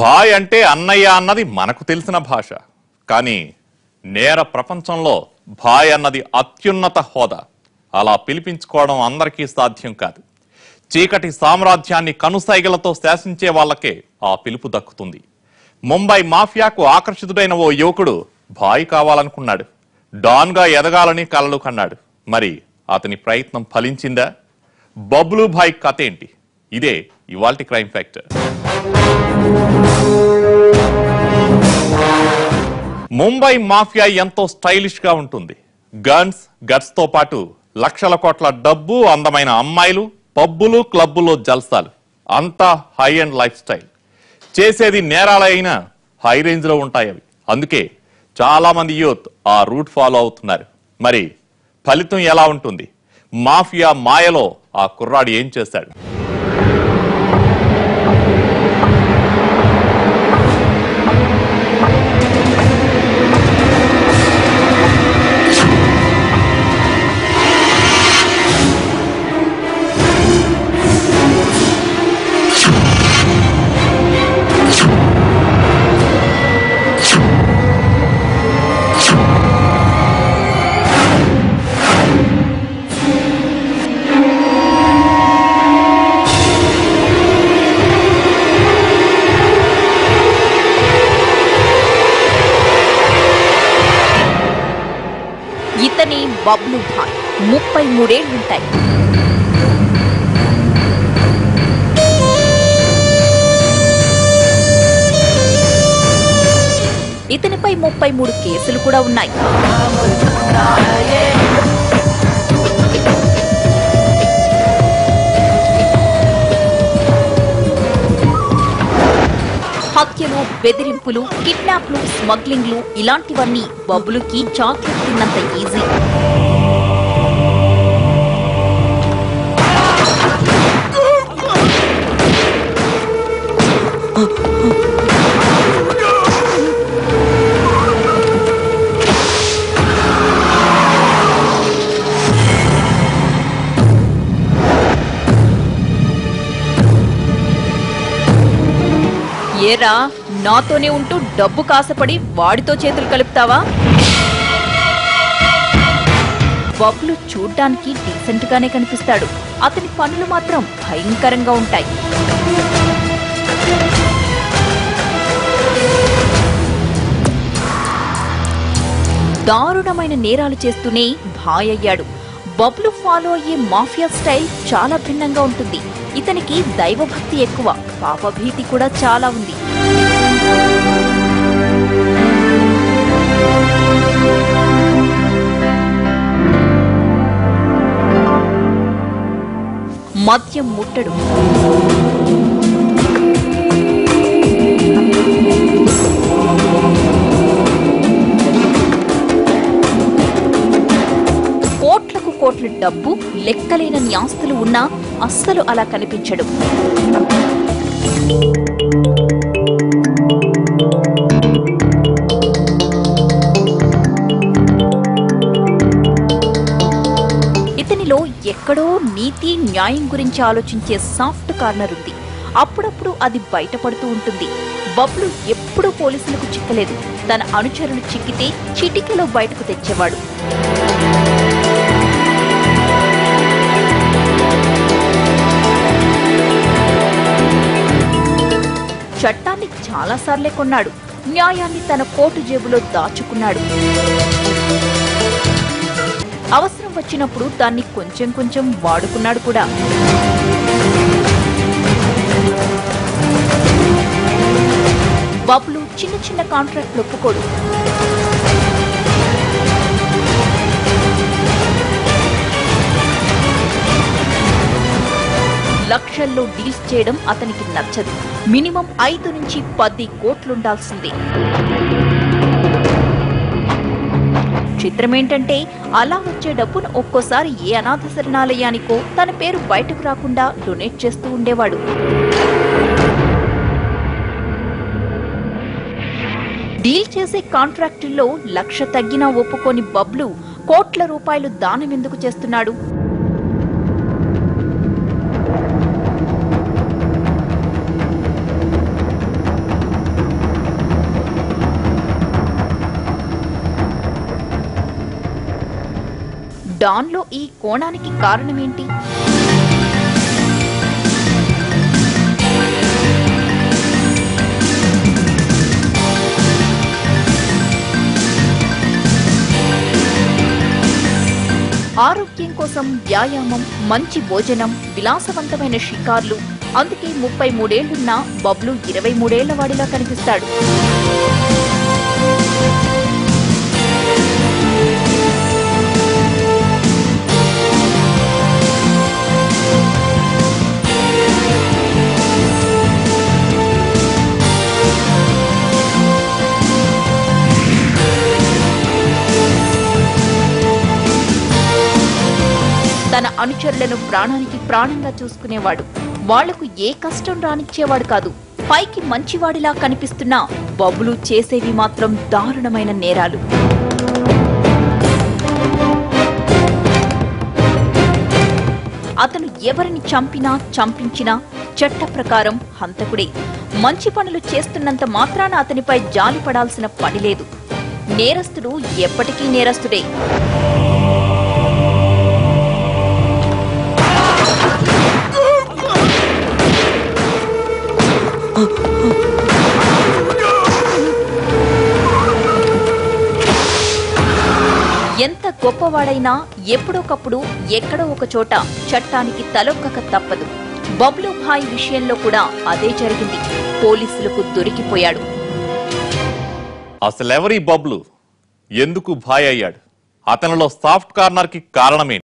భాయ్ అంటే అన్నయ్య అన్నది మనకు తెలిసిన భాష కానీ నేర ప్రపంచంలో భాయ్ అన్నది అత్యున్నత హోదా అలా పిలిపించుకోవడం అందరికీ సాధ్యం కాదు చీకటి సామ్రాజ్యాన్ని కనుసైగలతో శాసించే వాళ్ళకే ఆ పిలుపు దక్కుతుంది ముంబై మాఫియాకు ఆకర్షితుడైన ఓ యువకుడు భాయ్ కావాలనుకున్నాడు డాన్గా ఎదగాలని కలలు కన్నాడు మరి అతని ప్రయత్నం ఫలించిందా బబ్లు భాయ్ కథ ఏంటి ఇదే ఇవాల్టి క్రైమ్ ఫ్యాక్టర్ ముంబై మాఫియా ఎంతో స్టైలిష్ గా ఉంటుంది గన్స్ గట్స్ తో పాటు లక్షల కోట్ల డబ్బు అందమైన అమ్మాయిలు పబ్బులు క్లబ్బులో జల్సాలు అంతా హై అండ్ లైఫ్ స్టైల్ చేసేది నేరాలైనా హై రేంజ్ లో ఉంటాయి అవి అందుకే చాలా మంది యూత్ ఆ రూట్ ఫాలో అవుతున్నారు మరి ఫలితం ఎలా ఉంటుంది మాఫియా మాయలో ఆ కుర్రాడు ఏం చేశాడు ఇతని బబ్లు భాయ్ ముప్పై మూడేళ్లుంటాయి ఇతనిపై ముప్పై మూడు కేసులు కూడా ఉన్నాయి హత్యలు బెదిరింపులు కిడ్నాప్లు స్మగ్లింగ్లు ఇలాంటివన్నీ బబ్బులుకి చాక్లెట్ తిన్నంత ఈజీ ఏరా నాతోనే ఉంటూ డబ్బు కాసపడి వాడితో చేతులు కలుపుతావా బబ్లు చూడ్డానికి డీసెంట్ గానే కనిపిస్తాడు అతని పనులు మాత్రం భయంకరంగా ఉంటాయి దారుణమైన నేరాలు చేస్తూనే భాయ్ అయ్యాడు బబ్లు ఫాలో అయ్యే మాఫియా స్టైల్ చాలా భిన్నంగా ఉంటుంది ఇతనికి దైవభక్తి ఎక్కువ పాపభీతి కూడా చాలా ఉంది మద్యం ముట్టడు కోట్లకు కోట్ల డబ్బు లెక్కలేనన్ని ఆస్తులు ఉన్నా అస్సలు అలా కనిపించడు ఇతనిలో ఎక్కడో నీతి న్యాయం గురించి ఆలోచించే సాఫ్ట్ కార్నర్ ఉంది అప్పుడప్పుడు అది బయటపడుతూ ఉంటుంది బబ్లు ఎప్పుడూ పోలీసులకు చిక్కలేదు తన అనుచరులు చిక్కితే చిటికెలో బయటకు తెచ్చేవాడు చట్టాన్ని చాలాసార్లే కొన్నాడు న్యాయాన్ని తన కోటు జేబులో దాచుకున్నాడు అవసరం వచ్చినప్పుడు దాన్ని కొంచెం కొంచెం వాడుకున్నాడు కూడా బబ్లు చిన్న చిన్న కాంట్రాక్ట్లు ఒప్పుకోడు లక్షల్లో డీల్స్ చేయడం అతనికి నచ్చదు మినిమం ఐదు నుంచి పది కోట్లుండాల్సిందే చిత్రమేంటంటే అలా వచ్చే డబ్బును ఒక్కోసారి ఏ అనాథ శరణాలయానికో తన పేరు బయటకు రాకుండా డొనేట్ చేస్తూ ఉండేవాడు డీల్ చేసే కాంట్రాక్టుల్లో లక్ష తగ్గినా ఒప్పుకోని బబ్లు కోట్ల రూపాయలు దానం ఎందుకు చేస్తున్నాడు డాన్లో ఈ కోణానికి కారణమేంటి ఆరోగ్యం కోసం వ్యాయామం మంచి భోజనం విలాసవంతమైన షికార్లు అందుకే ముప్పై మూడేళ్లున్న బబ్లు ఇరవై మూడేళ్ల వాడిలా కనిపిస్తాడు తన అనుచరులను ప్రాణానికి ప్రాణంగా చూసుకునేవాడు వాళ్లకు ఏ కష్టం రానిచ్చేవాడు కాదు పైకి మంచివాడిలా కనిపిస్తున్నా బబులు చేసేవి మాత్రం దారుణమైన నేరాలు అతను ఎవరిని చంపినా చంపించినా చట్ట ప్రకారం హంతకుడే మంచి పనులు చేస్తున్నంత మాత్రాన అతనిపై జాలి పడాల్సిన పని లేదు నేరస్తుడు ఎప్పటికీ నేరస్తుడే ఎంత గొప్పవాడైనా ఎప్పుడొకప్పుడు ఎక్కడో ఒక చోట చట్టానికి తలొక్కక తప్పదు బబ్లు భాయ్ విషయంలో కూడా అదే జరిగింది పోలీసులకు దొరికిపోయాడు అసలెవరి బబ్లు ఎందుకు భాయ్ అయ్యాడు అతనిలో సాఫ్ట్ కార్నర్ కి కారణమేంటి